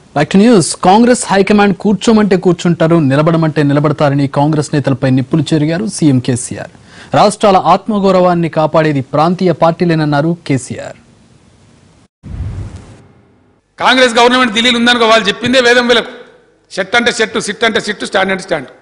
Back to news Congress high command కూర్చోమంటే కూర్చుంటారు నిలబడమంటే నిలబడతారని కాంగ్రెస్ నేతలపై నిప్పులు చెరిగారు సీఎం కేసీఆర్ రాష్ట్రాల ఆత్మగౌరవాన్ని కాపాడేది ప్రాంతీయ పార్టీలేనన్నారు కేసీఆర్ కాంగ్రెస్ గవర్నమెంట్ ఢిల్లీలో ఉందనుకో వాళ్ళు చెప్పిందే వేదం వీళ్ళకు షెట్ అంటే షెట్టు సిట్ అంటే సిట్టు స్టాండ్ అంటే స్టాండ్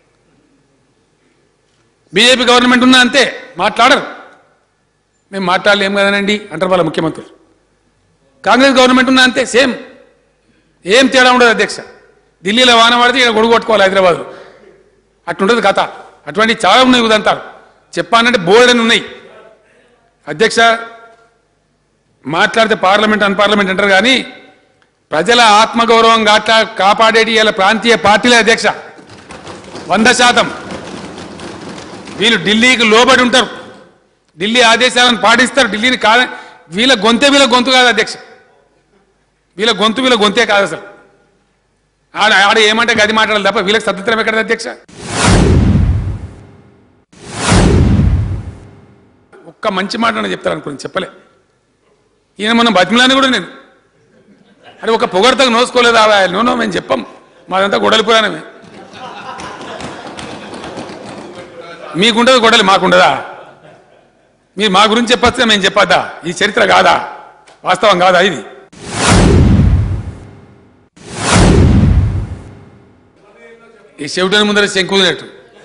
బీజేపీ గవర్నమెంట్ ఉన్నా అంతే మాట్లాడరు మేము మాట్లాడలేం కదనండి అంటారు వాళ్ళ ముఖ్యమంత్రులు కాంగ్రెస్ గవర్నమెంట్ ఉన్నా అంతే సేమ్ ఏం తేడా ఉండదు అధ్యక్ష ఢిల్లీలో వాన పడితే ఇక్కడ గొడుగు కొట్టుకోవాలి హైదరాబాద్ అట్లుండదు కథ అటువంటి చాలా ఉన్నాయి ఉదంతాలు చెప్పానంటే బోర్డని ఉన్నాయి అధ్యక్ష మాట్లాడితే పార్లమెంట్ అన్ పార్లమెంట్ అంటారు కానీ ప్రజల ఆత్మగౌరవం గాట్లా కాపాడేటి ఇలా ప్రాంతీయ పార్టీలే అధ్యక్ష వంద శాతం వీళ్ళు ఢిల్లీకి లోబడి ఉంటారు ఢిల్లీ ఆదేశాలను పాటిస్తారు ఢిల్లీని కాద వీళ్ళ గొంతే వీళ్ళ గొంతు కాదు అధ్యక్ష వీళ్ళ గొంతు వీళ్ళ గొంతే కాదు అసలు ఆడ ఆడ ఏమంటే గది మాట్లాడాలి తప్ప వీళ్ళకి సత్యత్రం ఎక్కడ అధ్యక్ష ఒక్క మంచి మాట అని చెప్తారు అనుకుని చెప్పలే ఈయన మనం బతిమలాని కూడా నేను అరే ఒక పొగడతకు నోసుకోలేదా నూనో మేము చెప్పం మాదంతా గొడవలి పురాణమే మీకుండదు గొడవలి మాకుండదా మీరు మా గురించి చెప్పొచ్చా మేము చెప్పద్దా ఈ చరిత్ర కాదా వాస్తవం కాదా ఇది ఈ చెవిటని ముందర శంకుదినట్టు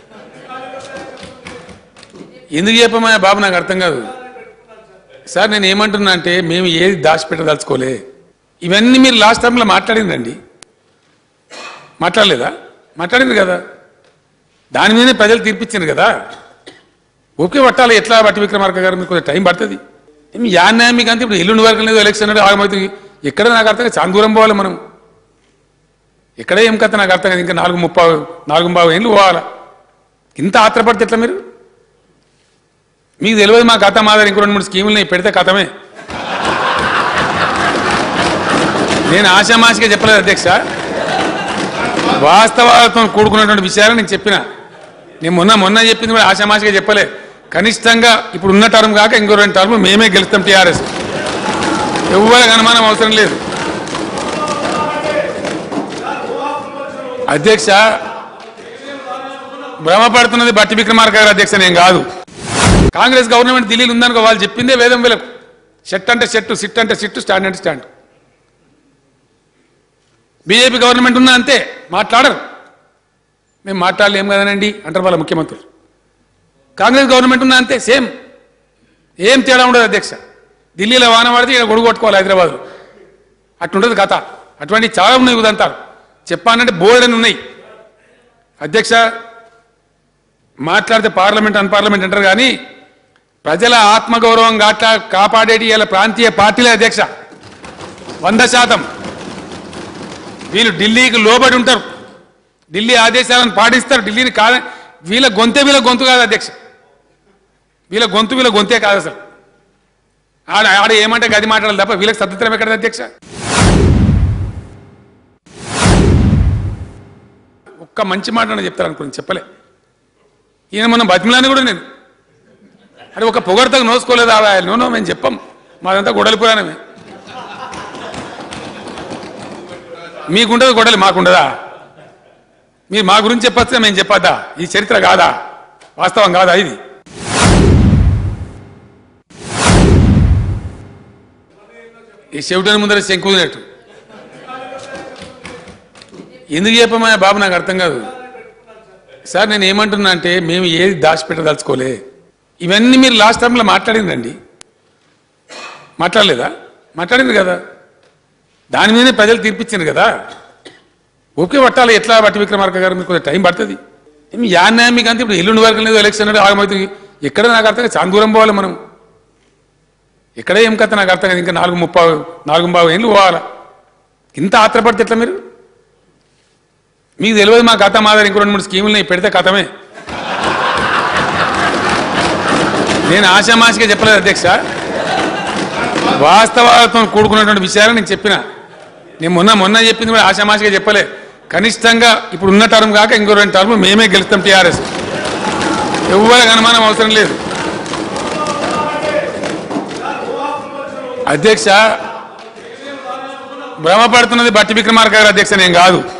ఎందుకు చెప్పమా బాబు నాకు అర్థం కాదు సార్ నేను ఏమంటున్నా అంటే మేము ఏది దాచిపెట్టదలుచుకోలే ఇవన్నీ మీరు లాస్ట్ టైంలో మాట్లాడిందండి మాట్లాడలేదా మాట్లాడింది కదా దాని మీదనే ప్రజలు తీర్పిచ్చింది కదా ఓకే పట్టాలి ఎట్లా బట్టి విక్రమార్క గారు మీకు కొంచెం టైం పడుతుంది ఏమి యాన్యాయం మీకు అంతే ఇప్పుడు ఎల్లుండి వరకు లేదు ఎలక్షన్ అంటే ఆగమవుతుంది ఎక్కడ నాకు అర్థం కాదు, చాలా దూరం పోవాలి మనం ఎక్కడ ఏం కథ నాకు అర్థం కాదు ఇంకా నాలుగు ముప్పై నాలుగు బావు ఏళ్ళు పోవాలా ఇంత ఆత్రపడితే ఎట్లా మీరు మీకు తెలియదు మా కథ మాదిరి ఇంకో రెండు మూడు స్కీములు నేను పెడితే కథమే నేను ఆశామాషిగా చెప్పలేదు అధ్యక్ష వాస్తవాలతో కూడుకున్నటువంటి విషయాలు నేను చెప్పిన నేను మొన్న మొన్న చెప్పింది కూడా ఆశామాషిగా చెప్పలే కనిష్టంగా ఇప్పుడు ఉన్న టర్మ్ కాక ఇంకో రెండు టర్మ్ మేమే గెలుస్తాం టీఆర్ఎస్ ఎవరికి అనుమానం అవసరం లేదు అధ్యక్ష, అధ్యక్ష, భ్రమపడుతున్నది బట్టి విక్రమార్క గారు మీకు దయచేసి మాట్లాడకండి. దయచేసి మాట్లాడకండి. దయచేసి మాట్లాడకండి. దయచేసి మాట్లాడకండి. దయచేసి మాట్లాడకండి. దయచేసి మాట్లాడకండి. దయచేసి మాట్లాడకండి. దయచేసి మాట్లాడకండి. దయచేసి మాట్లాడకండి. భ్రమపడుతున్నది బట్టి విక్రమార్క గారు అధ్యక్ష నేను కాదు కాంగ్రెస్ గవర్నమెంట్ ఢిల్లీలో ఉందనుకో వాళ్ళు చెప్పిందే వేదం వీళ్ళకు షెట్ అంటే షెట్టు సిట్ అంటే సిట్టు స్టాండ్ అంటే స్టాండ్ బీజేపీ గవర్నమెంట్ ఉన్నా అంతే మాట్లాడరు మేము మాట్లాడలేం కదనండి అంటారు వాళ్ళ ముఖ్యమంత్రులు కాంగ్రెస్ గవర్నమెంట్ ఉన్నా అంతే సేమ్ ఏం తేడా ఉండదు అధ్యక్ష ఢిల్లీలో వాన పడితే ఇక్కడ గొడుగు కొట్టుకోవాలి హైదరాబాద్ అట్లుండదు కథ అటువంటి చాలా ఉన్నాయి ఉదంతాలు చెప్పానంటే బోర్డని ఉన్నాయి అధ్యక్ష మాట్లాడితే పార్లమెంట్ అన్ పార్లమెంట్ అంటారు కానీ ప్రజల ఆత్మగౌరవం గాట్లా కాపాడేటి ఇలా ప్రాంతీయ పార్టీలే అధ్యక్ష వంద శాతం వీళ్ళు ఢిల్లీకి లోబడి ఉంటారు ఢిల్లీ ఆదేశాలను పాటిస్తారు ఢిల్లీని కాద వీళ్ళ గొంతే వీళ్ళ గొంతు కాదు అధ్యక్ష వీళ్ళ గొంతు వీళ్ళ గొంతే కాదు అసలు ఆడ ఆడ ఏమంటే గది మాట్లాడాలి తప్ప వీళ్ళకి సత్యత్రం ఎక్కడ అధ్యక్ష ఒక్క మంచి మాట అని చెప్తారు అనుకుని చెప్పలే ఈయన మనం బతిమలాని కూడా నేను అరే ఒక పొగడతకు నోసుకోలేదా నూనో మేము చెప్పం మాదంతా గొడవలి పురాణమే మీకుండదు గొడవలి మాకుండదా మీరు మా గురించి చెప్పొచ్చా మేము చెప్పద్దా ఈ చరిత్ర కాదా వాస్తవం కాదా ఇది ఈ చెవిటని ముందర శంకుదినట్టు ఎందుకు చెప్పమా బాబు నాకు అర్థం కాదు సార్ నేను ఏమంటున్నా అంటే మేము ఏది దాచిపెట్టదలుచుకోలే ఇవన్నీ మీరు లాస్ట్ టైంలో మాట్లాడిందండి మాట్లాడలేదా మాట్లాడింది కదా దాని మీదనే ప్రజలు తీర్పిచ్చింది కదా ఓకే పట్టాలి ఎట్లా బట్టి విక్రమార్క గారు మీకు కొంచెం టైం పడుతుంది ఏమి యాన్యాయం మీకు అంతే ఇప్పుడు ఎల్లుండి వరకు లేదు ఎలక్షన్ అంటే ఆగమవుతుంది ఎక్కడ నాకు అర్థం కాదు, చాలా దూరం పోవాలి మనం ఎక్కడ ఏం కథ నాకు అర్థం కాదు ఇంకా నాలుగు ముప్పై నాలుగు బావు ఏళ్ళు పోవాలా ఇంత ఆత్రపడితే ఎట్లా మీరు మీకు తెలియదు మా కథ మాదిరి ఇంకో రెండు మూడు స్కీములు నేను పెడితే కథమే నేను ఆశామాషిగా చెప్పలేదు అధ్యక్ష వాస్తవాలతో కూడుకున్నటువంటి విషయాలు నేను చెప్పిన నేను మొన్న మొన్న చెప్పింది కూడా ఆశామాషిగా చెప్పలే కనిష్టంగా ఇప్పుడు ఉన్న టర్మ్ కాక ఇంకో రెండు టర్మ్ మేమే గెలుస్తాం టీఆర్ఎస్ ఎవరికి అనుమానం అవసరం లేదు అధ్యక్ష భ్రమపడుతున్నది బట్టి విక్రమార్క గారి అధ్యక్ష నేను కాదు